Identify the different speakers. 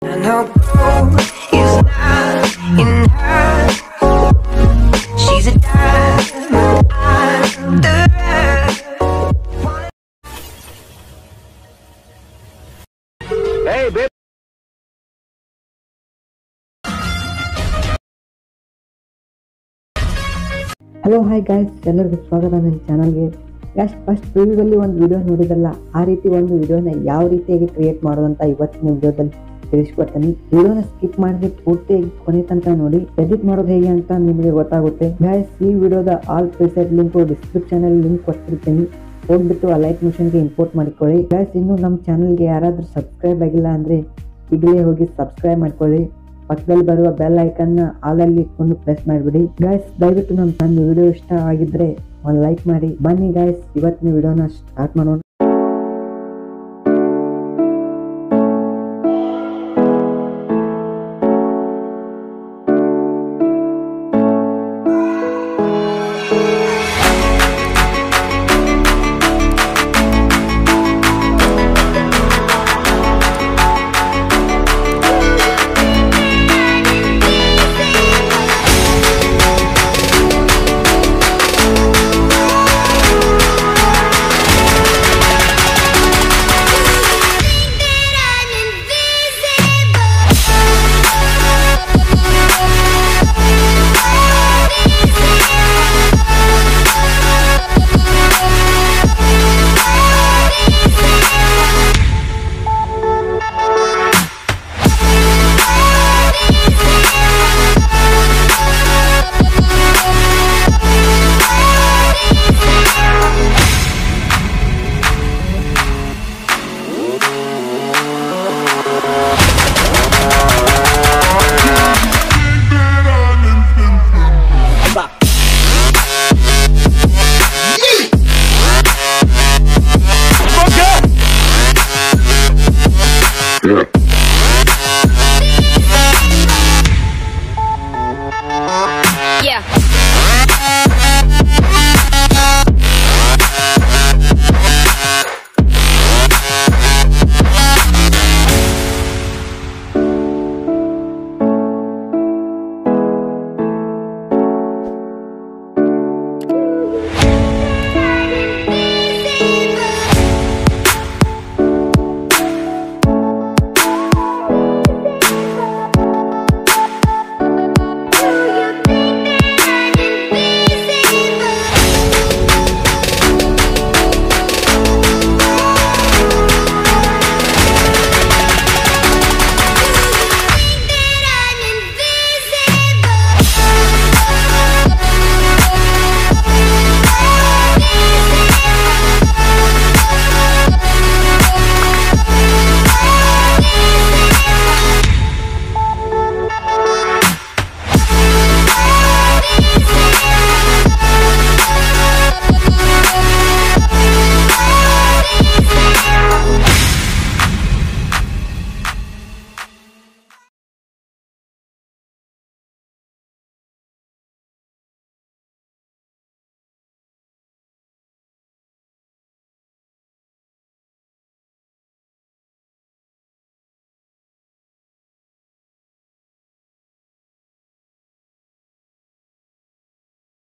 Speaker 1: I know gold is not in her. She's a diamond under her.
Speaker 2: Hello hi guys ಎಲ್ಲರಿಗೂ ಸ್ವಾಗತ ನನ್ನ ಚಾನಲ್ಗೆ guys first ಪ್ರಿವ್ಯೂದಲ್ಲಿ ಒಂದು video ನೋಡಿದಲ್ಲ ಆ ರೀತಿ ಒಂದು ವಿಡಿಯೋನ ಯಾವ ರೀತಿಯಾಗಿ ಕ್ರಿಯೇಟ್ ಮಾಡೋದಂತ ಇವತ್ತಿನ ವಿಡಿಯೋದಲ್ಲಿ ತಿಳಿಸ್ಕೊಡ್ತೀನಿ ವಿಡಿಯೋನ ಸ್ಕಿಪ್ ಮಾಡಿದ್ರೆ ಪೂರ್ತಿಯಾಗಿ ಕೊನೆ ತನಕ ನೋಡಿ ಎಡಿಟ್ ಮಾಡೋದು ಹೇಗೆ ಅಂತ ನಿಮಗೆ ಗೊತ್ತಾಗುತ್ತೆ ಗಾಯ್ಸ್ ಈ ವಿಡಿಯೋದ ಆಲ್ ಪ್ರಿಸೆಟ್ ಲಿಂಕ್ ಡಿಸ್ಕ್ರಿಪ್ಷನ್ ಅಲ್ಲಿ ಲಿಂಕ್ ಕೊಟ್ಟಿರ್ತೀನಿ ಹೋಗ್ಬಿಟ್ಟು ಆ ಲೈಕ್ ಮಿಷನ್ಗೆ ಇಂಪೋರ್ಟ್ ಮಾಡಿಕೊಳ್ಳಿ ಗಾಯ್ಸ್ ಇನ್ನು ನಮ್ಮ ಚಾನಲ್ಗೆ ಯಾರಾದರೂ ಸಬ್ಸ್ಕ್ರೈಬ್ ಆಗಿಲ್ಲ ಅಂದ್ರೆ ಈಗಲೇ ಹೋಗಿ ಸಬ್ಸ್ಕ್ರೈಬ್ ಮಾಡ್ಕೊಳ್ಳಿ ಪಕ್ಕದಲ್ಲಿ ಬರುವ ಬೆಲ್ ಐಕನ್ ಆಲಲ್ಲಿ ಒಂದು ಪ್ರೆಸ್ ಮಾಡಿಬಿಡಿ ಗಾಯ್ಸ್ ದಯವಿಟ್ಟು ನಮ್ಮ ನನ್ನ ವಿಡಿಯೋ ಇಷ್ಟ ಆಗಿದ್ರೆ ಒಂದು ಲೈಕ್ ಮಾಡಿ ಬನ್ನಿ ಗಾಯ್ಸ್ ಇವತ್ತಿನ ವಿಡಿಯೋನ ಸ್ಟಾರ್ಟ್ ಮಾಡೋಣ
Speaker 3: Yeah.